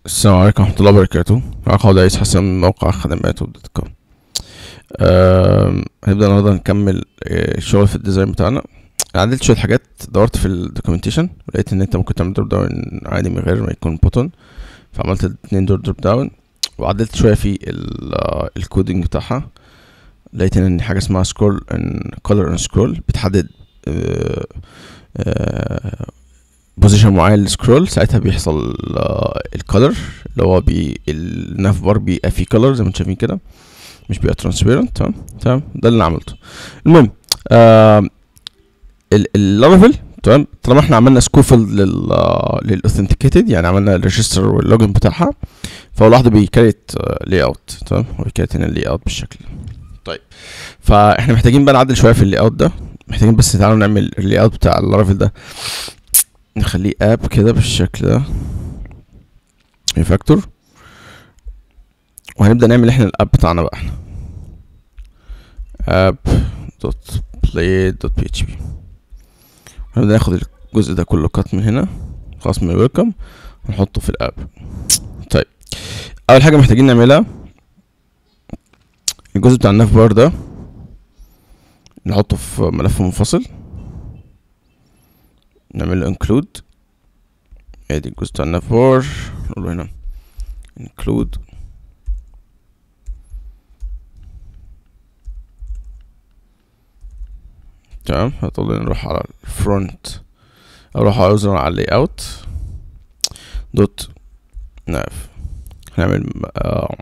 السلام عليكم ورحمة الله وبركاته معاك عبد العزيز حسن من موقع خدمات دوت كوم آم، هنبدأ النهاردة نكمل آه، الشغل في الديزاين بتاعنا عدلت شوية حاجات دورت في الدوكيومنتيشن ولقيت ان انت ممكن تعمل دروب داون عادي من غير ما يكون بوتون فعملت اتنين دور دروب داون وعدلت شوية في ال- آه، الكودينج بتاعها لقيت ان حاجة اسمها سكرول ان كولر ان سكرول بتحدد بوزيشن معين للسكرول ساعتها بيحصل الكولر اللي هو بي الناف بار بيبقى فيه كولر زي ما انتم شايفين كده مش بيبقى ترانسبيرنت تمام تمام ده اللي انا عملته المهم آه اللارافيل تمام طالما احنا عملنا سكوفل لل للاوثنتيكيتد يعني عملنا الريجستر واللوجن بتاعها فهو لوحده بيكريت لاي اوت تمام هو بيكريت هنا اللاي اوت بالشكل ده. طيب فاحنا محتاجين بقى نعدل شويه في اللاي اوت ده محتاجين بس تعالوا نعمل اللاي اوت بتاع اللارافيل ده نخليه اب كده بالشكل ده ريفاكتور وهنبدأ نعمل احنا الاب بتاعنا بقى احنا اب دوت بلاي دوت بي اتش بي هنبدأ ناخد الجزء ده كله كات من هنا خلاص من الويلكم ونحطه في الاب طيب اول حاجة محتاجين نعملها الجزء بتاع الناف بار ده نحطه في ملف منفصل نعمل له include ادي الجزء بتاع الناف بار نقول له هنا include تمام هتقول لي نروح على الفرونت اروح على عذرا على اللاي اوت دوت ناف هنعمل م- آه،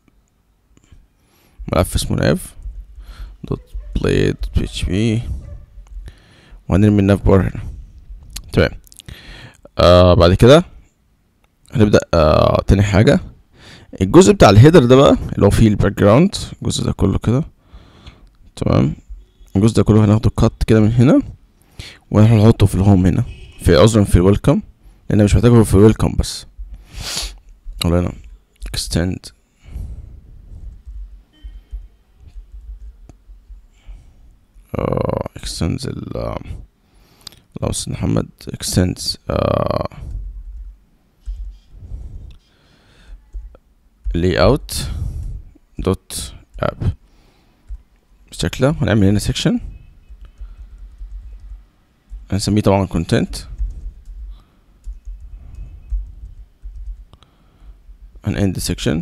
ملف اسمه ناف دوت بلاي دوت بي اتش بي وهنرمي الناف بار هنا تمام آه بعد كده هنبدأ آه تاني حاجة الجزء بتاع الهيدر ده بقى اللي هو فيه الباك جراوند الجزء ده كله كده تمام الجزء ده كله هناخده كات كده من هنا وهنحطه في الهوم هنا في عذرا في الويلكم لان مش محتاجه في الويلكم بس قول هنا extend آه extends ال آه، اللهم صل على محمد extends آه layout دوت app بالشكل ده هنعمل هنا section هنسميه طبعا content هن end section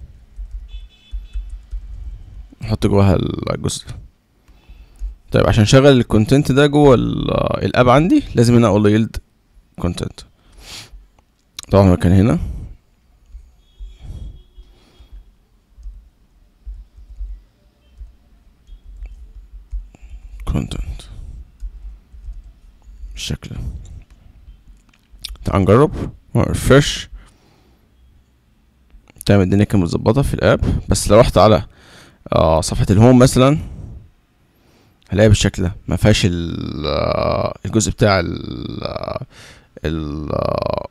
نحط جواها الجزء ده طيب عشان اشغل الكونتنت ده جوه ال- الاب عندي لازم هنا اقول له يلد كونتنت طبعا مكان هنا كونتنت بالشكل ده تعال نجرب ريفرش تعمل الدنيا كده متظبطه في الاب بس لو رحت على آه صفحه الهوم مثلا هلاقيها بالشكل ده ما فيهاش ال- آه، الجزء بتاع ال آه، ال آه،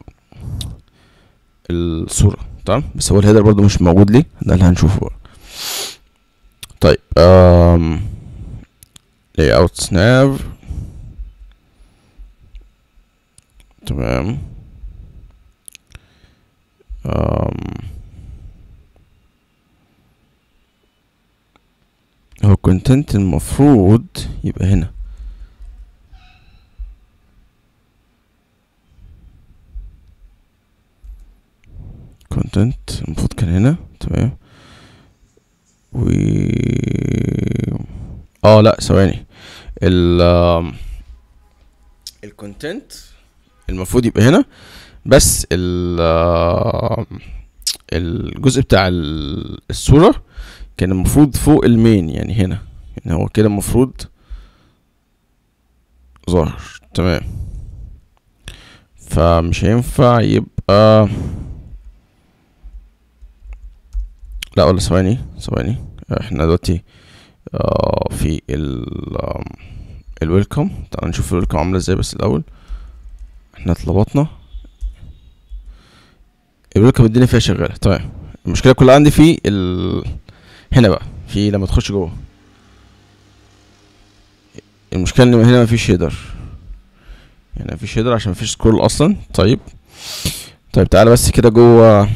الصورة تمام بس هو الهيدر برضو مش موجود ليه ده اللي هنشوفه بقى طيب um, layout snap تمام um, هو الكونتنت المفروض يبقى هنا كونتنت المفروض كان هنا تمام و اه لا ثواني ال الكونتنت المفروض يبقى هنا بس ال الجزء بتاع ال- الصورة كان المفروض فوق المين يعني هنا يعني هو كده المفروض ظاهر تمام فمش هينفع يبقى لا ولا ثواني ثواني احنا دلوقتي آه في ال الويلكم تعال نشوف الويلكم عامله ازاي بس الاول احنا اتلخبطنا الويلكم الدنيا فيها شغاله تمام المشكله كلها عندي في ال هنا بقى في لما تخش جوه المشكله ان هنا مفيش هيدر هنا مفيش هيدر عشان مفيش سكرول اصلا طيب طيب تعالى بس كده جوه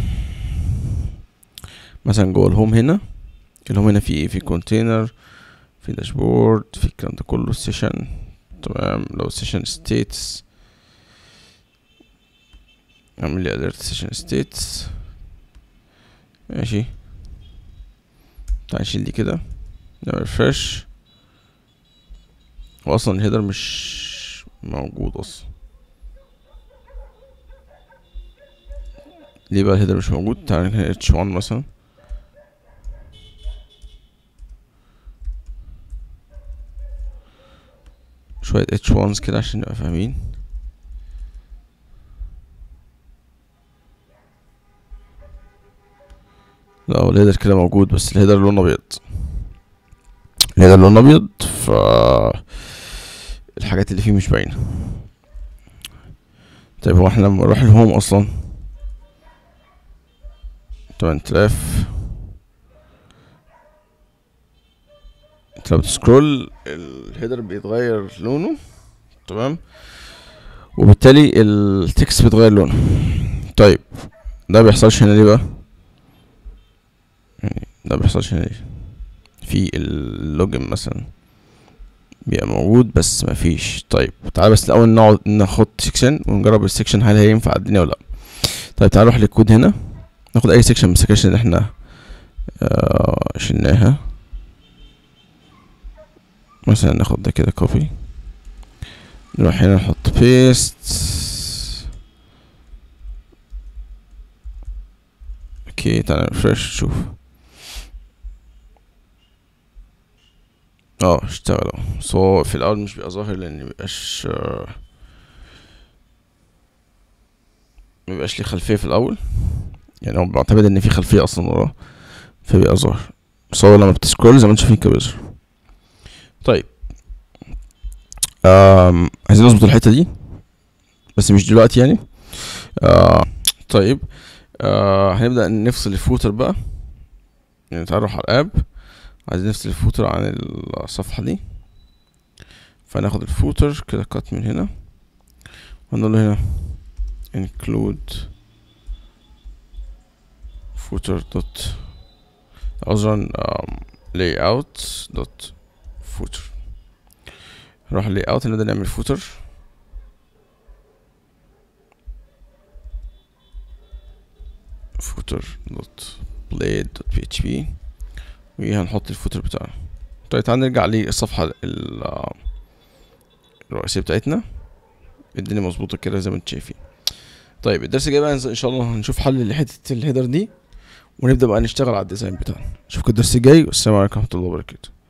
مثلا جوه الهوم هنا الهوم هنا في ايه في كونتينر في داشبورد في الكلام ده كله السيشن تمام لو السيشن ستيتس اعمل لي alert session states ماشي تعال نشيل دي كده نعمل refresh هو اصلا الهيدر مش موجود اصلا ليه بقى الهيدر مش موجود تعال نكتب اتش 1 مثلا شوية اتش 1 كده عشان نبقى فاهمين لا هو الهيدر كده موجود بس الهيدر لونه ابيض الهيدر لونه ابيض ف الحاجات اللي فيه مش باينه طيب هو احنا لما نروح الهوم اصلا تمن تلاف انت لو بتسكرول الهيدر بيتغير لونه تمام وبالتالي التكست بيتغير لونه طيب ده بيحصلش هنا ليه بقى يعني ده بيحصلش هنا ليه في اللوجن مثلا بيبقى موجود بس مفيش طيب تعال بس الاول نقعد ناخد سيكشن ونجرب السيكشن هل هينفع الدنيا ولا لا طيب تعال نروح للكود هنا ناخد اي سيكشن من السكشن اللي احنا آه شلناها مثلا ناخد ده كده كوبي نروح هنا نحط بيست اوكي تعالى ريفرش شوف اه اشتغل اهو بس هو في الاول مش بيبقى ظاهر لان مبيبقاش آه، مبيبقاش ليه خلفية في الاول يعني هو بعتمد ان في خلفية اصلا وراه فبيبقى ظاهر بس هو لما بتسكرول زي ما انتم شايفين كده بيظهر طيب آم، عايزين نظبط الحتة دي بس مش دلوقتي يعني آه طيب آه هنبدأ نفصل الفوتر بقى يعني نتعرف على الاب عايزين نفصل الفوتر عن الصفحة دي فناخد الفوتر كده كات من هنا ونقول له هنا include footer dot عذرا um, layout dot footer نروح layout نبدأ نعمل footer footer dot blade dot php وهنحط الفوتر بتاعنا طيب تعال نرجع للصفحة ال- الرئيسية بتاعتنا الدنيا مظبوطة كده زي ما انتم شايفين طيب الدرس الجاي بقى ان شاء الله هنشوف حل لحتة الهيدر دي ونبدأ بقى نشتغل على الديزاين بتاعنا اشوفكم الدرس الجاي والسلام عليكم ورحمة الله وبركاته